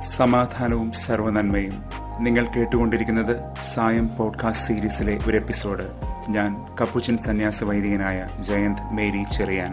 സമാധാനവും സർവനന്മയും നിങ്ങൾ കേട്ടുകൊണ്ടിരിക്കുന്നത് സായം പോഡ്കാസ്റ്റ് സീരീസിലെ ഒരു എപ്പിസോഡ് ഞാൻ കപ്പുച്ചൻ സന്യാസ വൈദികനായ ജയന്ത് മേരി ചെറിയാൻ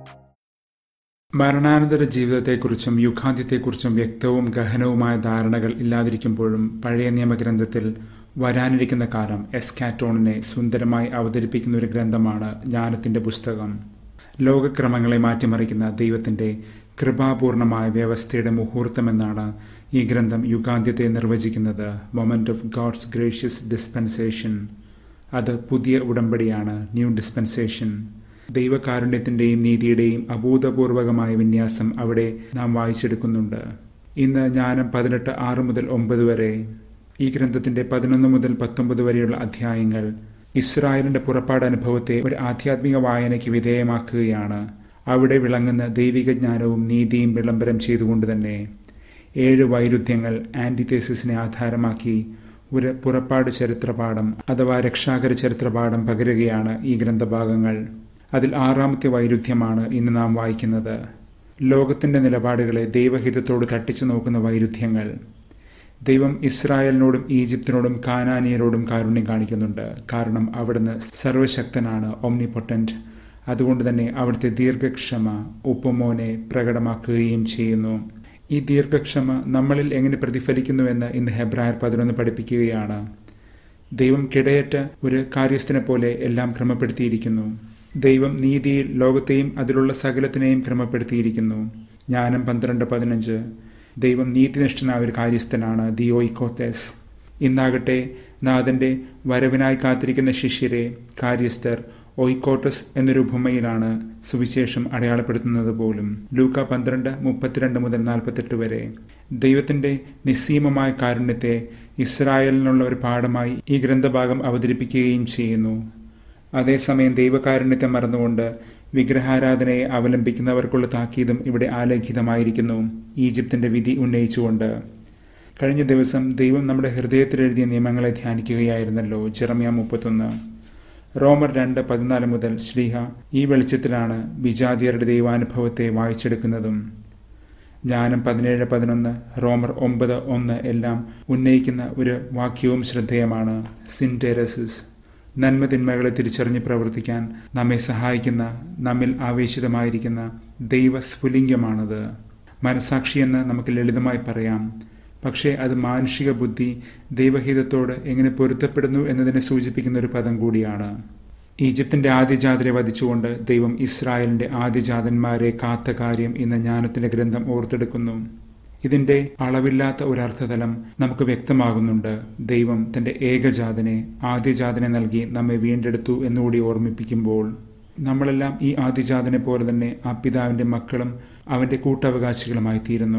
മരണാനന്തര ജീവിതത്തെക്കുറിച്ചും യുഗാന്ത്യത്തെക്കുറിച്ചും വ്യക്തവും ഗഹനവുമായ ധാരണകൾ ഇല്ലാതിരിക്കുമ്പോഴും പഴയ നിയമഗ്രന്ഥത്തിൽ വരാനിരിക്കുന്ന കാലം എസ്കാറ്റോണിനെ സുന്ദരമായി അവതരിപ്പിക്കുന്ന ഒരു ഗ്രന്ഥമാണ് ജ്ഞാനത്തിന്റെ പുസ്തകം ലോകക്രമങ്ങളെ മാറ്റിമറിക്കുന്ന ദൈവത്തിന്റെ കൃപാപൂർണമായ വ്യവസ്ഥയുടെ മുഹൂർത്തമെന്നാണ് ഈ ഗ്രന്ഥം യുഗാന്ത്യത്തെ നിർവചിക്കുന്നത് moment of God's gracious dispensation അത് പുതിയ ഉടമ്പടിയാണ് ന്യൂ ഡിസ്പെൻസേഷൻ ദൈവകാരുണ്യത്തിന്റെയും നീതിയുടെയും അഭൂതപൂർവകമായ വിന്യാസം അവിടെ നാം വായിച്ചെടുക്കുന്നുണ്ട് ഇന്ന് ജ്ഞാനം പതിനെട്ട് ആറ് മുതൽ ഒമ്പത് വരെ ഈ ഗ്രന്ഥത്തിന്റെ പതിനൊന്ന് മുതൽ പത്തൊമ്പത് വരെയുള്ള അധ്യായങ്ങൾ ഇസ്രായേലിന്റെ പുറപ്പാട് അനുഭവത്തെ ഒരു ആധ്യാത്മിക വായനയ്ക്ക് വിധേയമാക്കുകയാണ് അവിടെ വിളങ്ങുന്ന ദൈവിക ജ്ഞാനവും നീതിയും വിളംബരം ചെയ്തുകൊണ്ട് തന്നെ ഏഴ് വൈരുദ്ധ്യങ്ങൾ ആന്റിതേസിസിനെ ആധാരമാക്കി ഒരു പുറപ്പാട് ചരിത്രപാഠം അഥവാ രക്ഷാകര ചരിത്രപാഠം പകരുകയാണ് ഈ ഗ്രന്ഥഭാഗങ്ങൾ അതിൽ ആറാമത്തെ വൈരുദ്ധ്യമാണ് ഇന്ന് നാം വായിക്കുന്നത് ലോകത്തിന്റെ നിലപാടുകളെ ദൈവഹിതത്തോട് തട്ടിച്ചു നോക്കുന്ന വൈരുദ്ധ്യങ്ങൾ ദൈവം ഇസ്രായേലിനോടും ഈജിപ്തിനോടും കാനാനിയരോടും കാരുണ്യം കാണിക്കുന്നുണ്ട് കാരണം അവിടുന്ന് സർവശക്തനാണ് ഒമ്നിപൊട്ടന്റ് അതുകൊണ്ട് തന്നെ അവിടുത്തെ ദീർഘക്ഷമ ഉപ്പമോനെ പ്രകടമാക്കുകയും ചെയ്യുന്നു ഈ ദീർഘക്ഷമ നമ്മളിൽ എങ്ങനെ പ്രതിഫലിക്കുന്നുവെന്ന് ഇന്ന് ഹെബ്രായർ പതിനൊന്ന് പഠിപ്പിക്കുകയാണ് ദൈവം കിടയറ്റ ഒരു കാര്യസ്ഥനെ പോലെ എല്ലാം ക്രമപ്പെടുത്തിയിരിക്കുന്നു ദൈവം നീതിയിൽ ലോകത്തെയും അതിലുള്ള സകലത്തിനെയും ക്രമപ്പെടുത്തിയിരിക്കുന്നു ജ്ഞാനം പന്ത്രണ്ട് പതിനഞ്ച് ദൈവം നീതിനിഷ്ഠനായ ഒരു കാര്യസ്ഥനാണ് ദിയോയിക്കോത്തേസ് ഇന്നാകട്ടെ നാഥന്റെ വരവിനായി കാത്തിരിക്കുന്ന ശിഷ്യരെ കാര്യസ്ഥർ ഒയ്ക്കോട്ടസ് എന്നൊരു ഉപമയിലാണ് സുവിശേഷം അടയാളപ്പെടുത്തുന്നത് പോലും ലൂക്ക പന്ത്രണ്ട് മുപ്പത്തിരണ്ട് മുതൽ നാൽപ്പത്തെട്ട് വരെ ദൈവത്തിന്റെ നിസ്സീമമായ കാരുണ്യത്തെ ഇസ്രായേലിനുള്ള ഒരു പാഠമായി ഈ ഗ്രന്ഥഭാഗം അവതരിപ്പിക്കുകയും ചെയ്യുന്നു അതേസമയം ദൈവകാരുണ്യത്തെ മറന്നുകൊണ്ട് വിഗ്രഹാരാധനയെ അവലംബിക്കുന്നവർക്കുള്ള താക്കീതും ഇവിടെ ആലേഖിതമായിരിക്കുന്നു ഈജിപ്തിന്റെ വിധി ഉന്നയിച്ചുകൊണ്ട് കഴിഞ്ഞ ദിവസം ദൈവം നമ്മുടെ ഹൃദയത്തിൽ എഴുതിയ നിയമങ്ങളെ ധ്യാനിക്കുകയായിരുന്നല്ലോ ജെറമിയ മുപ്പത്തൊന്ന് റോമർ രണ്ട് പതിനാല് മുതൽ ശ്രീഹ ഈ വെളിച്ചത്തിലാണ് വിജാതിയരുടെ ദൈവാനുഭവത്തെ വായിച്ചെടുക്കുന്നതും ജ്ഞാനം പതിനേഴ് പതിനൊന്ന് റോമർ ഒമ്പത് ഒന്ന് എല്ലാം ഉന്നയിക്കുന്ന ഒരു വാക്യവും ശ്രദ്ധേയമാണ് സിൻറ്റെറസിസ് നന്മ തിന്മകളെ തിരിച്ചറിഞ്ഞ് പ്രവർത്തിക്കാൻ നമ്മെ സഹായിക്കുന്ന നമ്മിൽ ആവേശിതമായിരിക്കുന്ന ദൈവസ്ഫുലിംഗമാണത് മനസാക്ഷിയെന്ന് നമുക്ക് ലളിതമായി പറയാം പക്ഷേ അത് മാനുഷിക ബുദ്ധി ദൈവഹിതത്തോട് എങ്ങനെ പൊരുത്തപ്പെടുന്നു എന്നതിനെ സൂചിപ്പിക്കുന്ന ഒരു പദം കൂടിയാണ് ഈജിപ്തിന്റെ ആദ്യജാതരെ വധിച്ചുകൊണ്ട് ദൈവം ഇസ്രായേലിന്റെ ആദ്യജാതന്മാരെ കാത്ത കാര്യം ഇന്ന് ജ്ഞാനത്തിന്റെ ഗ്രന്ഥം ഓർത്തെടുക്കുന്നു ഇതിന്റെ അളവില്ലാത്ത ഒരർത്ഥതലം നമുക്ക് വ്യക്തമാകുന്നുണ്ട് ദൈവം തന്റെ ഏകജാതനെ ആദ്യജാതനെ നൽകി നമ്മെ വീണ്ടെടുത്തു എന്നുകൂടി ഓർമ്മിപ്പിക്കുമ്പോൾ നമ്മളെല്ലാം ഈ ആദ്യജാതനെ പോലെ തന്നെ ആ പിതാവിന്റെ മക്കളും അവന്റെ കൂട്ടവകാശികളുമായി തീരുന്നു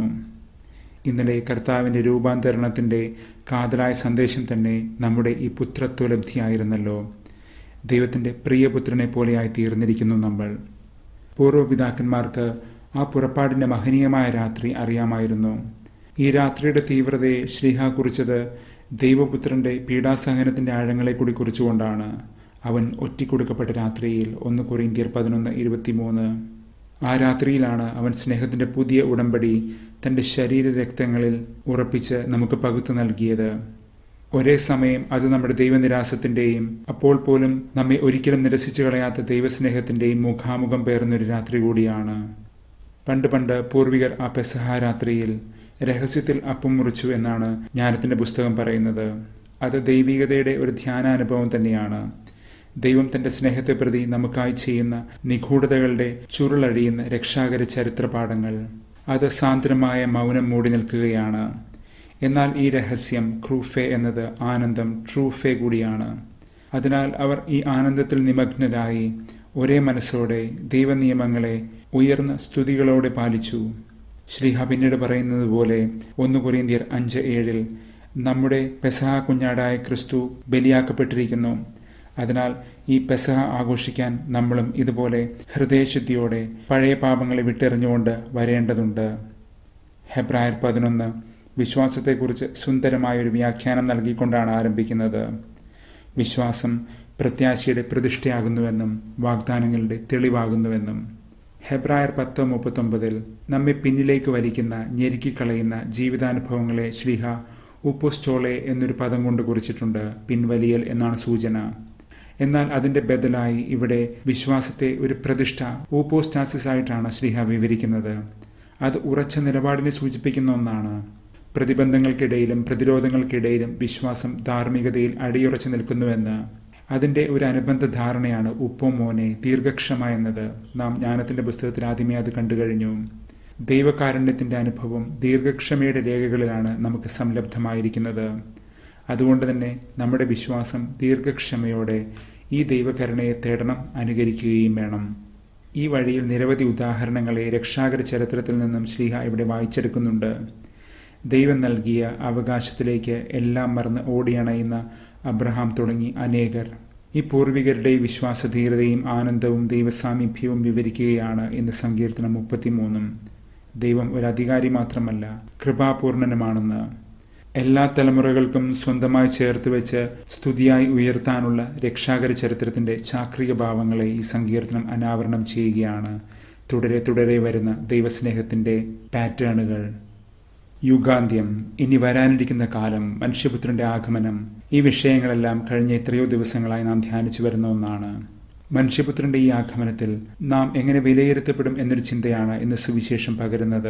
ഇന്നലെ കർത്താവിന്റെ രൂപാന്തരണത്തിന്റെ കാതലായ സന്ദേശം തന്നെ നമ്മുടെ ഈ പുത്രത്വലബ്ധിയായിരുന്നല്ലോ ദൈവത്തിന്റെ പ്രിയപുത്രനെ പോലെയായി തീർന്നിരിക്കുന്നു നമ്മൾ പൂർവ്വപിതാക്കന്മാർക്ക് ആ പുറപ്പാടിന്റെ മഹനീയമായ രാത്രി അറിയാമായിരുന്നു ഈ രാത്രിയുടെ തീവ്രതയെ ശ്രീഹ കുറിച്ചത് ദൈവപുത്രന്റെ പീഡാസഹനത്തിന്റെ ആഴങ്ങളെ കൂടി കുറിച്ചുകൊണ്ടാണ് അവൻ ഒറ്റിക്കൊടുക്കപ്പെട്ട രാത്രിയിൽ ഒന്ന് കൊറിന്തിയർ പതിനൊന്ന് ഇരുപത്തിമൂന്ന് ആ രാത്രിയിലാണ് അവൻ സ്നേഹത്തിന്റെ പുതിയ ഉടമ്പടി തന്റെ ശരീര രക്തങ്ങളിൽ ഉറപ്പിച്ച് നമുക്ക് പകുത്തു നൽകിയത് ഒരേ സമയം അത് നമ്മുടെ ദൈവനിരാസത്തിന്റെയും അപ്പോൾ പോലും നമ്മെ ഒരിക്കലും നിരസിച്ചു കളയാത്ത ദൈവസ്നേഹത്തിന്റെയും മുഖാമുഖം പേർന്നൊരു രാത്രി കൂടിയാണ് പണ്ട് പണ്ട് പൂർവികർ ആ പെസഹ രാത്രിയിൽ രഹസ്യത്തിൽ അപ്പം മുറിച്ചു എന്നാണ് ജ്ഞാനത്തിന്റെ പുസ്തകം പറയുന്നത് അത് ദൈവികതയുടെ ഒരു ധ്യാനാനുഭവം തന്നെയാണ് ദൈവം തന്റെ സ്നേഹത്തെ പ്രതി നമുക്കായി ചെയ്യുന്ന നിഗൂഢതകളുടെ ചുരുളഴിയുന്ന രക്ഷാകര ചരിത്രപാഠങ്ങൾ അത് സാന്ദ്രമായ മൗനം മൂടി നിൽക്കുകയാണ് എന്നാൽ ഈ രഹസ്യം ക്രൂഫെ എന്നത് ആനന്ദം ട്രൂഫെ കൂടിയാണ് അതിനാൽ അവർ ഈ ആനന്ദത്തിൽ നിമഗ്നരായി ഒരേ മനസ്സോടെ ദൈവനിയമങ്ങളെ ഉയർന്ന സ്തുതികളോടെ പാലിച്ചു ശ്രീഹ പിന്നീട് പറയുന്നത് പോലെ ഒന്ന് കൊറിയന്തിയർ അഞ്ച് ഏഴിൽ നമ്മുടെ പെസഹ കുഞ്ഞാടായ ക്രിസ്തു ബലിയാക്കപ്പെട്ടിരിക്കുന്നു അതിനാൽ ഈ പെസഹ ആഘോഷിക്കാൻ നമ്മളും ഇതുപോലെ ഹൃദയശുദ്ധിയോടെ പഴയ പാപങ്ങളെ വിട്ടെറിഞ്ഞുകൊണ്ട് വരേണ്ടതുണ്ട് ഹെബ്രായർ പതിനൊന്ന് വിശ്വാസത്തെക്കുറിച്ച് സുന്ദരമായൊരു വ്യാഖ്യാനം നൽകിക്കൊണ്ടാണ് ആരംഭിക്കുന്നത് വിശ്വാസം പ്രത്യാശയുടെ പ്രതിഷ്ഠയാകുന്നുവെന്നും വാഗ്ദാനങ്ങളുടെ തെളിവാകുന്നുവെന്നും ഹെബ്രായർ പത്ത് മുപ്പത്തൊമ്പതിൽ നമ്മെ പിന്നിലേക്ക് വലിക്കുന്ന ഞെരുക്കിക്കളയുന്ന ജീവിതാനുഭവങ്ങളെ ശ്രീഹ ഉപ്പോസ്റ്റോളെ എന്നൊരു പദം കൊണ്ട് കുറിച്ചിട്ടുണ്ട് പിൻവലിയൽ എന്നാണ് സൂചന എന്നാൽ അതിന്റെ ബദലായി ഇവിടെ വിശ്വാസത്തെ ഒരു പ്രതിഷ്ഠ ഊപ്പോസ്റ്റാസിസ് ആയിട്ടാണ് ശ്രീഹ വിവരിക്കുന്നത് അത് ഉറച്ച നിലപാടിനെ സൂചിപ്പിക്കുന്ന ഒന്നാണ് പ്രതിബന്ധങ്ങൾക്കിടയിലും പ്രതിരോധങ്ങൾക്കിടയിലും വിശ്വാസം ധാർമ്മികതയിൽ അടിയുറച്ചു നിൽക്കുന്നുവെന്ന് അതിന്റെ ഒരു അനുബന്ധ ധാരണയാണ് ഉപ്പോമോനെ ദീർഘക്ഷമ എന്നത് നാം ജ്ഞാനത്തിന്റെ പുസ്തകത്തിൽ ആദ്യമേ അത് കണ്ടുകഴിഞ്ഞു ദൈവകാരുണ്യത്തിന്റെ അനുഭവം ദീർഘക്ഷമയുടെ രേഖകളിലാണ് നമുക്ക് സംലബ്ധമായിരിക്കുന്നത് അതുകൊണ്ട് തന്നെ നമ്മുടെ വിശ്വാസം ദീർഘക്ഷമയോടെ ഈ ദൈവകരുണയെ തേടണം അനുകരിക്കുകയും വേണം ഈ വഴിയിൽ നിരവധി ഉദാഹരണങ്ങളെ രക്ഷാകര ചരിത്രത്തിൽ നിന്നും ശ്രീഹ ഇവിടെ വായിച്ചെടുക്കുന്നുണ്ട് ദൈവം നൽകിയ അവകാശത്തിലേക്ക് എല്ലാം മറന്ന് ഓടിയണയുന്ന അബ്രഹാം തുടങ്ങി അനേകർ ഈ പൂർവികരുടെ വിശ്വാസധീരതയും ആനന്ദവും ദൈവസാമീപ്യവും വിവരിക്കുകയാണ് ഇന്ന് സങ്കീർത്തനം മുപ്പത്തിമൂന്നും ദൈവം ഒരു അധികാരി മാത്രമല്ല കൃപാപൂർണനുമാണെന്ന് എല്ലാ തലമുറകൾക്കും സ്വന്തമായി ചേർത്ത് വെച്ച് സ്തുതിയായി ഉയർത്താനുള്ള രക്ഷാകര ചരിത്രത്തിന്റെ ചാക്രിക ഭാവങ്ങളെ ഈ സങ്കീർത്തനം അനാവരണം ചെയ്യുകയാണ് തുടരെ തുടരെ വരുന്ന ദൈവസ്നേഹത്തിന്റെ പാറ്റേണുകൾ യുഗാന്ത്യം ഇനി വരാനിരിക്കുന്ന കാലം മനുഷ്യപുത്രന്റെ ആഗമനം ഈ വിഷയങ്ങളെല്ലാം കഴിഞ്ഞ എത്രയോ ദിവസങ്ങളായി നാം ധ്യാനിച്ചു വരുന്ന ഒന്നാണ് മനുഷ്യപുത്രന്റെ ഈ ആഗമനത്തിൽ നാം എങ്ങനെ വിലയിരുത്തപ്പെടും എന്നൊരു ചിന്തയാണ് ഇന്ന് സുവിശേഷം പകരുന്നത്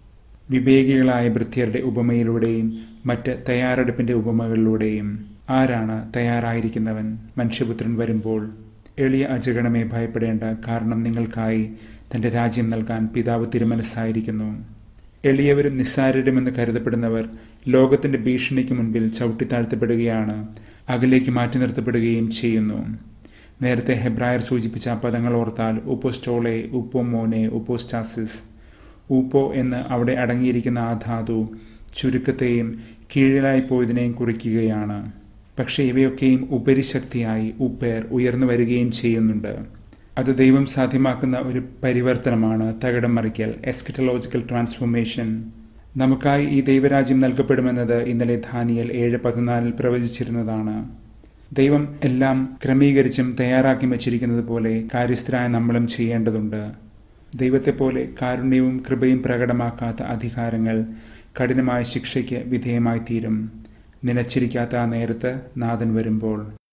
വിവേകികളായ ഭൃത്യരുടെ ഉപമയിലൂടെയും മറ്റ് തയ്യാറെടുപ്പിന്റെ ഉപമകളിലൂടെയും ആരാണ് തയ്യാറായിരിക്കുന്നവൻ മനുഷ്യപുത്രൻ വരുമ്പോൾ എളിയ അജഗണമേ ഭയപ്പെടേണ്ട കാരണം നിങ്ങൾക്കായി തന്റെ രാജ്യം നൽകാൻ പിതാവ് തിരുമനസ്സായിരിക്കുന്നു എളിയവരും നിസ്സാരരുമെന്ന് കരുതപ്പെടുന്നവർ ലോകത്തിന്റെ ഭീഷണിക്ക് മുൻപിൽ ചവിട്ടിത്താഴ്ത്തപ്പെടുകയാണ് അകലേക്ക് മാറ്റി നിർത്തപ്പെടുകയും ചെയ്യുന്നു നേരത്തെ ഹെബ്രായർ സൂചിപ്പിച്ച പദങ്ങൾ ഓർത്താൽ ഉപ്പോസ്റ്റോളെ ഉപ്പോമോനെ ഉപ്പോസ്റ്റാസിസ് ഊപ്പോ എന്ന് അവിടെ അടങ്ങിയിരിക്കുന്ന ആ ധാതു ചുരുക്കത്തെയും കീഴിലായി പോയതിനെയും കുറിക്കുകയാണ് പക്ഷെ ഇവയൊക്കെയും ഉപരിശക്തിയായി ഉപ്പേർ ഉയർന്നു വരികയും ചെയ്യുന്നുണ്ട് അത് ദൈവം സാധ്യമാക്കുന്ന ഒരു പരിവർത്തനമാണ് തകിടം മറിക്കൽ എസ്കിറ്റലോജിക്കൽ ട്രാൻസ്ഫോർമേഷൻ നമുക്കായി ഈ ദൈവരാജ്യം നൽകപ്പെടുമെന്നത് ഇന്നലെ ധാനിയൽ ഏഴ് പതിനാലിൽ പ്രവചിച്ചിരുന്നതാണ് ദൈവം എല്ലാം ക്രമീകരിച്ചും തയ്യാറാക്കി വച്ചിരിക്കുന്നത് പോലെ കാര്യസ്ഥരായ നമ്മളും ചെയ്യേണ്ടതുണ്ട് ദൈവത്തെപ്പോലെ കാരുണ്യവും കൃപയും പ്രകടമാക്കാത്ത അധികാരങ്ങൾ കഠിനമായ ശിക്ഷയ്ക്ക് വിധേയമായി തീരും നിലച്ചിരിക്കാത്ത ആ നേരത്ത് നാഥൻ വരുമ്പോൾ